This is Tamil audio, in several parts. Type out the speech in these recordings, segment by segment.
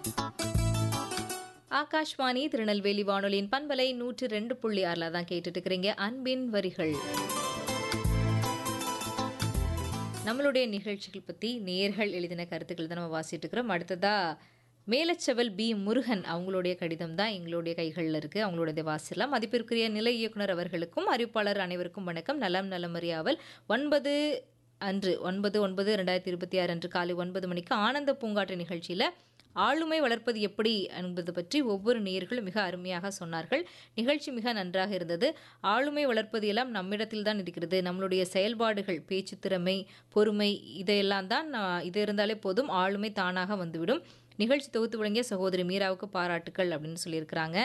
ஆகாஷ்வாணி திருநெல்வேலி வானொலியின் பண்பலை நூற்று ரெண்டு புள்ளி ஆறில் தான் கேட்டுட்டு இருக்கிறீங்க அன்பின் வரிகள் நம்மளுடைய நிகழ்ச்சிகள் பற்றி நேர்கள் எழுதின கருத்துக்கள் தான் நம்ம வாசிட்டு இருக்கிறோம் அடுத்ததா மேலச்செவல் பி முருகன் அவங்களுடைய கடிதம் தான் எங்களுடைய கைகளில் இருக்குது அவங்களுடைய வாசிடலாம் மதிப்பிற்குரிய நிலை இயக்குனர் அவர்களுக்கும் அறிவிப்பாளர் அனைவருக்கும் வணக்கம் நலம் நலமறியாவல் ஒன்பது அன்று ஒன்பது ஒன்பது ரெண்டாயிரத்தி இருபத்தி ஆறு அன்று காலை ஒன்பது மணிக்கு ஆனந்த பூங்காற்று நிகழ்ச்சியில் ஆளுமை வளர்ப்பது எப்படி என்பது பற்றி ஒவ்வொரு நேயர்களும் மிக அருமையாக சொன்னார்கள் நிகழ்ச்சி மிக நன்றாக இருந்தது ஆளுமை வளர்ப்பது எல்லாம் நம்மிடத்தில் தான் இருக்கிறது நம்மளுடைய செயல்பாடுகள் பேச்சு திறமை பொறுமை இதையெல்லாம் தான் நான் இது இருந்தாலே போதும் ஆளுமை தானாக வந்துவிடும் நிகழ்ச்சி தொகுத்து வழங்கிய சகோதரி மீராவுக்கு பாராட்டுக்கள் அப்படின்னு சொல்லியிருக்கிறாங்க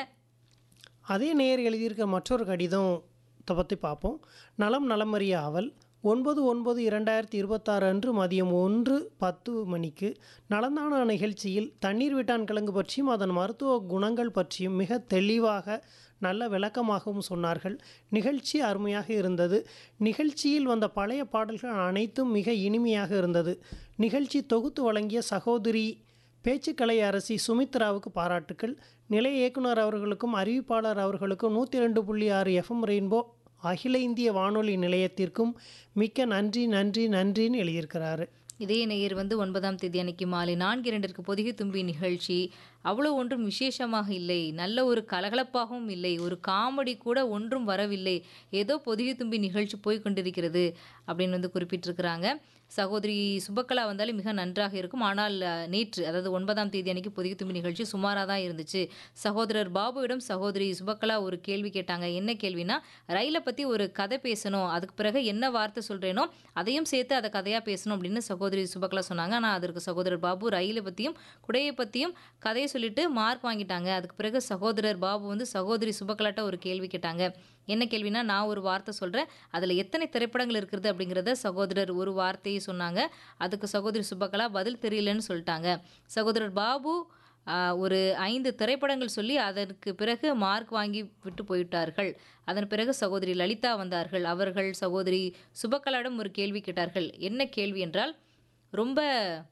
அதே நேர் எழுதியிருக்க மற்றொரு கடிதம் பற்றி பார்ப்போம் நலம் நலமறிய ஆவல் ஒன்பது ஒன்பது இரண்டாயிரத்தி இருபத்தாறு அன்று மதியம் ஒன்று பத்து மணிக்கு நலந்தான நிகழ்ச்சியில் தண்ணீர் விட்டான் கிழங்கு பற்றியும் அதன் மருத்துவ குணங்கள் பற்றியும் மிக தெளிவாக நல்ல விளக்கமாகவும் சொன்னார்கள் நிகழ்ச்சி அருமையாக இருந்தது நிகழ்ச்சியில் வந்த பழைய பாடல்கள் அனைத்தும் மிக இனிமையாக இருந்தது நிகழ்ச்சி தொகுத்து வழங்கிய சகோதரி பேச்சுக்கலை அரசி சுமித்ராவுக்கு பாராட்டுக்கள் நிலைய இயக்குனர் அவர்களுக்கும் அறிவிப்பாளர் அவர்களுக்கும் நூற்றி ரெண்டு புள்ளி ஆறு எஃப்எம் ரெயின்போ அகில இந்திய வானொலி நிலையத்திற்கும் மிக்க நன்றி நன்றி நன்றின்னு எழுதியிருக்கிறாரு இதே நேயர் வந்து ஒன்பதாம் தேதி அன்னைக்கு மாலை நான்கு இரண்டிற்கு பொதிகை தும்பி நிகழ்ச்சி அவ்வளோ ஒன்றும் விசேஷமாக இல்லை நல்ல ஒரு கலகலப்பாகவும் இல்லை ஒரு காமெடி கூட ஒன்றும் வரவில்லை ஏதோ பொதிகை தும்பி நிகழ்ச்சி போய் கொண்டிருக்கிறது அப்படின்னு வந்து குறிப்பிட்டிருக்கிறாங்க சகோதரி சுபக்கலா வந்தாலும் மிக நன்றாக இருக்கும் ஆனால் அஹ், நேற்று அதாவது ஒன்பதாம் தேதி அன்னைக்கு பொதிகை தும்பி நிகழ்ச்சி சுமாராக தான் இருந்துச்சு சகோதரர் பாபுவிடம் சகோதரி சுபக்கலா ஒரு கேள்வி கேட்டாங்க என்ன கேள்வினா ரயிலை பற்றி ஒரு கதை பேசணும் அதுக்கு பிறகு என்ன வார்த்தை சொல்கிறேனோ அதையும் சேர்த்து அதை கதையாக பேசணும் அப்படின்னு சகோதரி சுபக்கலா சொன்னாங்க ஆனால் அதற்கு சகோதரர் பாபு ரயிலை பற்றியும் குடையை பற்றியும் கதையை சொல்லிட்டு மார்க் வாங்கிட்டாங்க அதுக்கு பிறகு சகோதரர் பாபு வந்து சகோதரி சுபக்கலாட்ட ஒரு கேள்வி கேட்டாங்க என்ன கேள்வினா நான் ஒரு வார்த்தை சொல்கிறேன் அதில் எத்தனை திரைப்படங்கள் இருக்கிறது அப்படிங்கிறத சகோதரர் ஒரு வார்த்தையை சொன்னாங்க அதுக்கு சகோதரி சுபக்கலா பதில் தெரியலன்னு சொல்லிட்டாங்க சகோதரர் பாபு ஆஹ், ஒரு ஐந்து திரைப்படங்கள் சொல்லி அதற்கு பிறகு மார்க் வாங்கி விட்டு போயிட்டார்கள் அதன் பிறகு சகோதரி லலிதா வந்தார்கள் அவர்கள் சகோதரி சுபக்கலாவிடம் ஒரு கேள்வி கேட்டார்கள் என்ன கேள்வி என்றால் ரொம்ப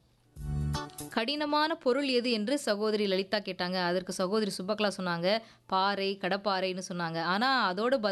கடினமான பொருள் எது என்று சகோதரி லலிதா கேட்டாங்க அதற்கு சகோதரி சுபக்லா சொன்னாங்க பாறை கடப்பாறைன்னு சொன்னாங்க ஆனால் அதோட பதில்